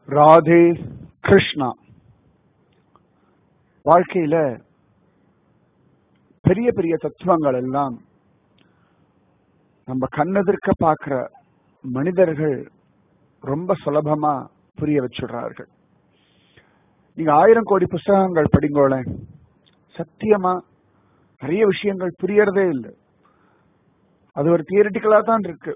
ராதே கிருஷ்ணா வாழ்க்கையில பெரிய பெரிய தத்துவங்கள் எல்லாம் நம்ம கண்ணெதிர்க்க பார்க்கிற மனிதர்கள் ரொம்ப சுலபமா புரிய வச்சுடுறார்கள் நீங்க ஆயிரம் கோடி புஸ்தகங்கள் படிங்கோளேன் சத்தியமா நிறைய விஷயங்கள் புரியறதே இல்லை அது ஒரு தியரிட்டிக்கலா தான் இருக்கு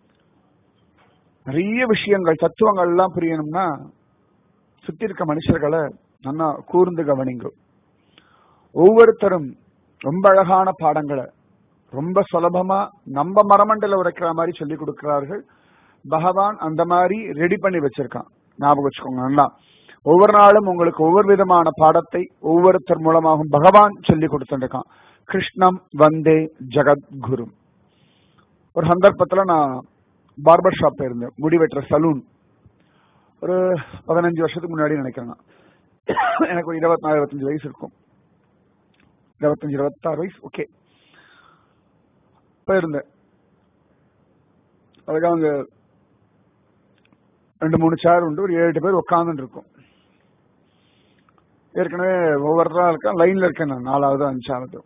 நிறைய விஷயங்கள் தத்துவங்கள் எல்லாம் புரியணும்னா சுத்தி இருக்க மனுஷர்களை நல்லா கூர்ந்து கவனிங்க ஒவ்வொருத்தரும் ரொம்ப அழகான பாடங்களை ரொம்ப சுலபமா நம்ம மரமண்டல உரைக்கிற மாதிரி சொல்லி கொடுக்கிறார்கள் பகவான் அந்த மாதிரி ரெடி பண்ணி வச்சிருக்கான் ஞாபகம் வச்சுக்கோங்க நல்லா ஒவ்வொரு நாளும் உங்களுக்கு ஒவ்வொரு விதமான பாடத்தை ஒவ்வொருத்தர் மூலமாகவும் பகவான் சொல்லி கொடுத்துருக்கான் கிருஷ்ணம் வந்தே ஜெகத்குரு ஒரு சந்தர்ப்பத்துல நான் பார்பர் ஷாப் இருந்தேன் முடி வெட்டுற சலூன் ஒரு பதினஞ்சு வருஷத்துக்கு முன்னாடி நினைக்கிறேன் நான். எனக்கு ஒரு இருபத்தி நாலு இருபத்தஞ்சு வயசு இருக்கும் இருபத்தஞ்சு இருபத்தாறு வயசு ஓகே போயிருந்தேன் அதுக்காக அங்க ரெண்டு மூணு சேர் உண்டு ஒரு ஏழு எட்டு பேர் உட்காந்துட்டு இருக்கும் ஏற்கனவே ஒவ்வொருத்தரா இருக்கேன் லைன்ல இருக்கேன் நான் நாலாவது அஞ்சாவது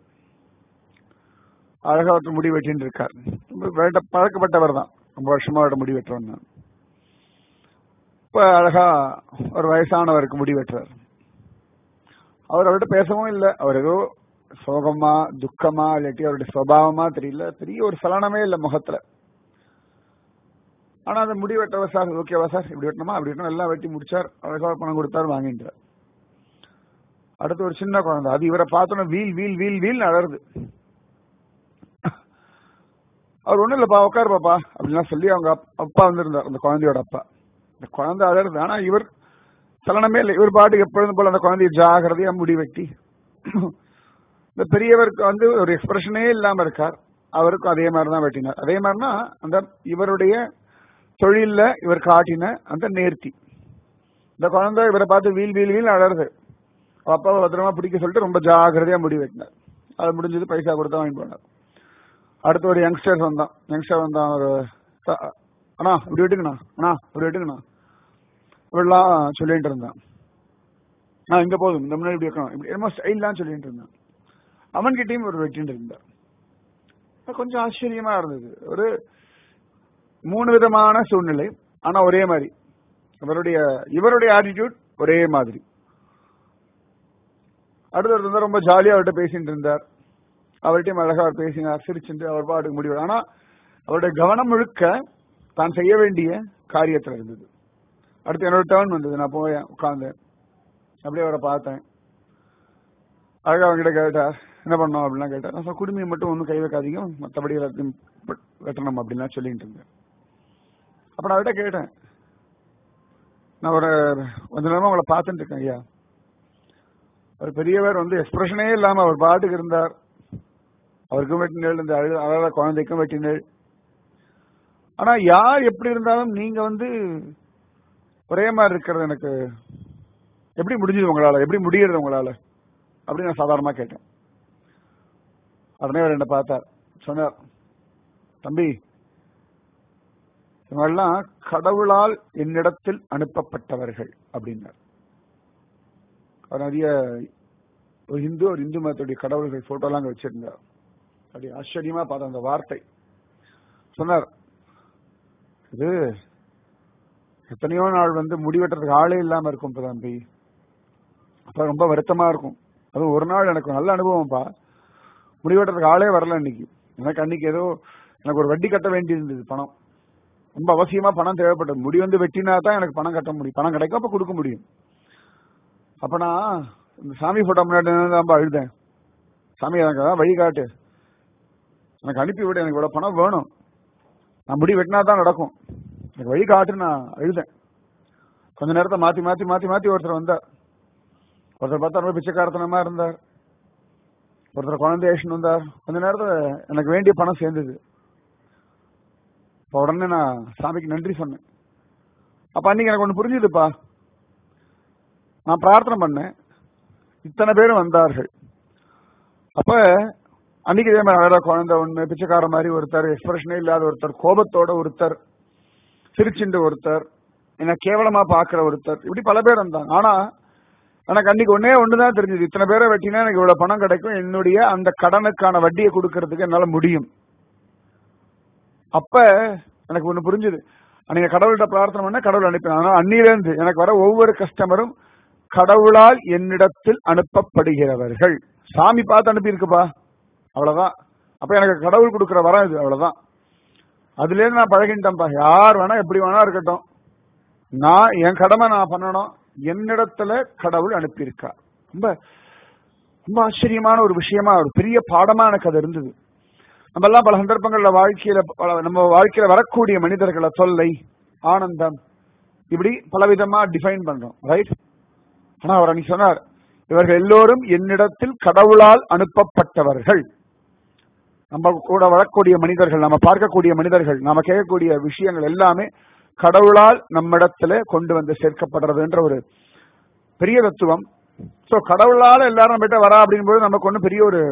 அழகா ஒருத்தர் முடி வெட்டின்னு இருக்கார் ரொம்ப வேண்ட பழக்கப்பட்டவர் தான் ரொம்ப வருஷமா அவரோட முடி வெட்டுறேன் நான் இப்ப அழகா ஒரு வயசானவருக்கு முடி வெட்டுறார் அவர் அவர்கிட்ட பேசவும் இல்லை அவர் ஏதோ சோகமா துக்கமா இல்லாட்டி அவருடைய சுவாவமா தெரியல பெரிய ஒரு சலனமே இல்லை முகத்துல ஆனா அந்த முடி வெட்டவா சார் ஓகேவா சார் இப்படி வெட்டணுமா அப்படி வெட்டணும் எல்லாம் வெட்டி முடிச்சார் அழகா பணம் கொடுத்தார் வாங்கிட்டார் அடுத்து ஒரு சின்ன குழந்தை அது இவரை பார்த்தோன்னா வீல் வீல் வீல் வீல் அழறது அவர் ஒண்ணும் இல்லப்பா உட்காரு பாப்பா அப்படின்லாம் சொல்லி அவங்க அப்- அப்பா வந்திருந்தார் அந்த குழந்தையோட அப்பா இந்த குழந்தை அழறது ஆனா இவர் சலனமே இல்லை இவர் பாட்டுக்கு எப்பொழுதும் போல அந்த குழந்தைய ஜாகிரதையா முடி வெட்டி இந்த பெரியவருக்கு வந்து ஒரு எக்ஸ்பிரஷனே இல்லாம இருக்கார் அவருக்கும் அதே மாதிரி தான் வெட்டினார் அதே மாதிரினா அந்த இவருடைய தொழில்ல இவர் காட்டின அந்த நேர்த்தி இந்த குழந்தை இவரை பார்த்து வீல் வீல் வீல் அழறது அவ அப்பாவை பத்திரமா பிடிக்க சொல்லிட்டு ரொம்ப ஜாகிரதையா முடி வெட்டினார் அது முடிஞ்சது பைசா கொடுத்து வாங்கி போனார் அடுத்து ஒரு யங்ஸ்டர் வந்தான் யங்ஸ்டர் வந்தான் ஒரு "அ- அண்ணா இப்படி வெட்டுங்கண்ணா அண்ணா இப்படி வெட்டுங்கண்ணா இப்படிலாம் சொல்லிட்டு இருந்தான் நான் இங்க போதும் இந்த முன்னாடி இப்படி வைக்கணும் இப்படி என்னமோ ஸ்டைல்லாம் சொல்லிட்டு இருந்தான் அவன்கிட்டயும் ஒரு வெட்டிட்டு இருந்தார் அது கொஞ்சம் ஆச்சரியமா இருந்தது ஒரு மூணு விதமான சூழ்நிலை ஆனா ஒரே மாதிரி இவருடைய இவருடைய ஆட்டிடியூட் ஒரே மாதிரி அடுத்தவர் இருந்தா ரொம்ப ஜாலியா அவர்கிட்ட பேசிட்டு இருந்தார் அவர்கிட்டயும் அழகா அவர் பேசினார் சிரிச்சுட்டு அவர் பாட்டுக்கு முடிவு ஆனா அவருடைய கவனம் முழுக்க தான் செய்ய வேண்டிய காரியத்துல இருந்தது அடுத்து என்னோட டேர்ன் வந்தது நான் போய் உட்கார்ந்தேன் அப்படியே அவரை பார்த்தேன் அழகா அவங்ககிட்ட கேட்டார் என்ன பண்ணோம் அப்படிலாம் கேட்டார் நான் சொன்னேன், குடுமியை மட்டும் ஒன்றும் கை வைக்காதீங்க மற்றபடி எல்லாத்தையும் வெட்- வெட்டணும் அப்படின்லாம் சொல்லிட்டு இருந்தேன் அப்ப நான் அவர்கிட்ட கேட்டேன் நான் ஒரு கொஞ்ச நேரமா உங்களை பார்த்துட்டு இருக்கேன் ஐயா ஒரு பெரியவர் வந்து எக்ஸ்பிரஷனே இல்லாம அவர் பாட்டுக்கு இருந்தார் அவருக்கும் வெட்டினேள் இந்த அழகு அழகான குழந்தைக்கும் வெட்டினேள் ஆனா யார் எப்படி இருந்தாலும் நீங்க வந்து ஒரே மாதிரி இருக்கிறது எனக்கு எப்படி முடிஞ்சது உங்களால எப்படி முடியறது உங்களால அப்படின்னு நான் சாதாரணமா கேட்டேன் உடனே அவர் என்ன பார்த்தார் சொன்னார் தம்பி இவங்கெல்லாம் கடவுளால் என்னிடத்தில் அனுப்பப்பட்டவர்கள் அப்படின்னார் அவர் நிறைய ஒரு இந்து ஒரு இந்து மதத்துடைய கடவுள்கள் போட்டோலாம் அங்க வச்சிருந்தார் அப்படி ஆச்சரியமா பார்த்த அந்த வார்த்தை சொன்னார் இது எத்தனையோ நாள் வந்து முடி வெட்டுறதுக்கு ஆளே இல்லாம இருக்கும் தம்பி அப்ப ரொம்ப வருத்தமா இருக்கும் அதுவும் ஒரு நாள் எனக்கு நல்ல அனுபவம்ப்பா முடி வெட்டுறதுக்கு ஆளே வரல இன்னைக்கு எனக்கு அன்னைக்கு ஏதோ எனக்கு ஒரு வட்டி கட்ட வேண்டி இருந்தது பணம் ரொம்ப அவசியமா பணம் தேவைப்பட்டது முடி வந்து வெட்டினா தான் எனக்கு பணம் கட்ட முடியும் பணம் கிடைக்கும் அப்ப கொடுக்க முடியும் அப்ப நான் இந்த சாமி போட்டோ முன்னாடி நின்னு ரொம்ப அழுதேன் சாமி எனக்கு அதான் வழி காட்டு எனக்கு அனுப்பி விடு எனக்கு இவ்வளவு பணம் வேணும் நான் முடி வெட்டினா தான் நடக்கும் எனக்கு வழி காட்டு நான் அழுதேன் கொஞ்ச நேரத்தை மாத்தி மாத்தி மாத்தி மாத்தி ஒருத்தர் வந்தார் ஒருத்தர் பார்த்தா ரொம்ப பிச்சைக்காரத்தனமா இருந்தார் ஒருத்தர் குழந்தை ஏஷன் வந்தார் கொஞ்ச நேரத்துல எனக்கு வேண்டிய பணம் சேர்ந்தது அப்ப உடனே நான் சாமிக்கு நன்றி சொன்னேன் அப்ப அன்னைக்கு எனக்கு ஒண்ணு புரிஞ்சுதுப்பா நான் பிரார்த்தனை பண்ணேன் இத்தனை பேரும் வந்தார்கள் அப்ப அன்னைக்கு இதே மாதிரி அழகா குழந்தை ஒண்ணு பிச்சைக்கார மாதிரி ஒருத்தர் எக்ஸ்பிரஷனே இல்லாத ஒருத்தர் கோபத்தோட ஒருத்தர் சிரிச்சுண்டு ஒருத்தர் என்ன கேவலமா பாக்குற ஒருத்தர் இப்படி பல பேர் இருந்தாங்க ஆனா எனக்கு அன்னைக்கு ஒன்னே ஒண்ணுதான் தெரிஞ்சது இத்தனை பேரை வெட்டினா எனக்கு இவ்வளவு பணம் கிடைக்கும் என்னுடைய அந்த கடனுக்கான வட்டியை கொடுக்கறதுக்கு என்னால முடியும் அப்ப எனக்கு ஒண்ணு புரிஞ்சுது அன்னைக்கு கடவுள்கிட்ட பிரார்த்தனை பண்ண கடவுள் அனுப்பினான் ஆனா அன்னிலிருந்து எனக்கு வர ஒவ்வொரு கஸ்டமரும் கடவுளால் என்னிடத்தில் அனுப்பப்படுகிறவர்கள் சாமி பார்த்து அனுப்பியிருக்குப்பா அவ்வளவுதான் அப்ப எனக்கு கடவுள் கொடுக்கிற வரம் இது அவ்வளவுதான் அதுல இருந்து நான் பழகிட்டேன்ப்பா யார் வேணா எப்படி வேணா இருக்கட்டும் நான் என் கடமை நான் பண்ணணும் என்னிடத்துல கடவுள் அனுப்பியிருக்கா ரொம்ப ரொம்ப ஆச்சரியமான ஒரு விஷயமா ஒரு பெரிய பாடமா எனக்கு அது இருந்தது நம்ம எல்லாம் பல சந்தர்ப்பங்கள்ல வாழ்க்கையில பல- நம்ம வாழ்க்கையில வரக்கூடிய மனிதர்களை தொல்லை ஆனந்தம் இப்படி பலவிதமா டிஃபைன் பண்றோம் ரைட் ஆனா அவர் அன்னைக்கு சொன்னார் இவர்கள் எல்லோரும் என்னிடத்தில் கடவுளால் அனுப்பப்பட்டவர்கள் நம்ம கூட வரக்கூடிய மனிதர்கள் நம்ம பார்க்கக்கூடிய மனிதர்கள் நாம கேட்கக்கூடிய விஷயங்கள் எல்லாமே கடவுளால் நம்மிடத்துல கொண்டு வந்து சேர்க்கப்படுறதுன்ற ஒரு பெரிய தத்துவம் சோ கடவுளால எல்லாரும் நம்ம கிட்ட வரா அப்படிங்கும்போது நமக்கு ஒன்றும் பெரிய ஒரு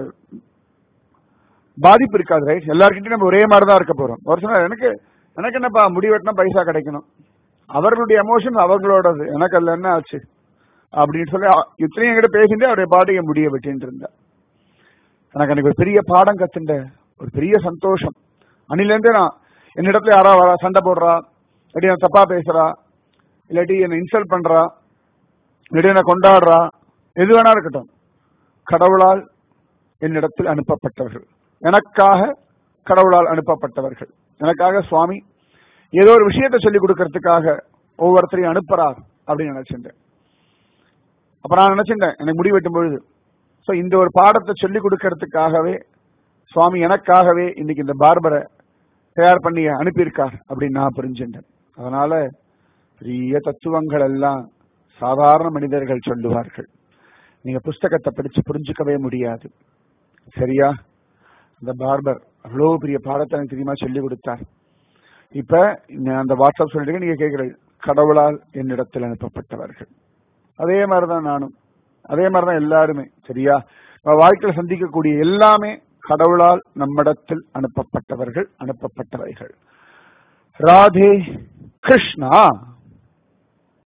பாதிப்பு இருக்காது ரைட் எல்லார்கிட்டயும் நம்ம ஒரே மாதிரி தான் இருக்க போறோம் ஒரு சொன்னார் எனக்கு எனக்கு என்னப்பா முடி வெட்டினா பைசா கிடைக்கணும் அவர்களுடைய எமோஷன் அவங்களோடது எனக்கு அதுல என்ன ஆச்சு அப்படின்னு சொல்லி அ- இத்தனையும் என்கிட்ட பேசிட்டு அவருடைய பாட்டுக்கு முடிய வெட்டின்னு இருந்தார் எனக்கு அன்னைக்கு ஒரு பெரிய பாடம் கத்துண்ட ஒரு பெரிய சந்தோஷம் அன்னிலேருந்தே நான் என்னிடத்துல யாரா வரா சண்டை போடுறா இல்லாட்டி என்ன தப்பா பேசுறா இல்லாட்டி என்ன இன்சல்ட் பண்றா இல்லாட்டி என்ன கொண்டாடுறா எது வேணா இருக்கட்டும் கடவுளால் என்னிடத்தில் அனுப்பப்பட்டவர்கள் எனக்காக கடவுளால் அனுப்பப்பட்டவர்கள் எனக்காக சுவாமி ஏதோ ஒரு விஷயத்தை சொல்லிக் கொடுக்கறதுக்காக ஒவ்வொருத்தரையும் அனுப்புறார் அப்படின்னு நினைச்சிருந்தேன் அப்ப நான் நினைச்சிருந்தேன் எனக்கு முடி வெட்டும் பொழுது சோ இந்த ஒரு பாடத்தை சொல்லிக் கொடுக்கறதுக்காகவே சுவாமி எனக்காகவே இன்னைக்கு இந்த பார்பரை தயார் பண்ணி அனுப்பியிருக்கார் அப்படின்னு நான் புரிஞ்சுட்டேன் அதனால பெரிய தத்துவங்கள் எல்லாம் சாதாரண மனிதர்கள் சொல்லுவார்கள் நீங்க புஸ்தகத்தை படிச்சு புரிஞ்சுக்கவே முடியாது சரியா இந்த பார்பர் அவ்வளவு பெரிய பாடத்தை எனக்கு தெரியுமா சொல்லி கொடுத்தார் இப்ப நான் அந்த வாட்ஸ்அப் சொல்லிட்டு நீங்க கேட்கிறீங்க கடவுளால் என்னிடத்தில் அனுப்பப்பட்டவர்கள் அதே மாதிரிதான் நானும் அதே மாதிரிதான் எல்லாருமே சரியா நம்ம வாழ்க்கையில சந்திக்கக்கூடிய எல்லாமே கடவுளால் நம்மிடத்தில் அனுப்பப்பட்டவர்கள் அனுப்பப்பட்டவைகள் ராதே கிருஷ்ணா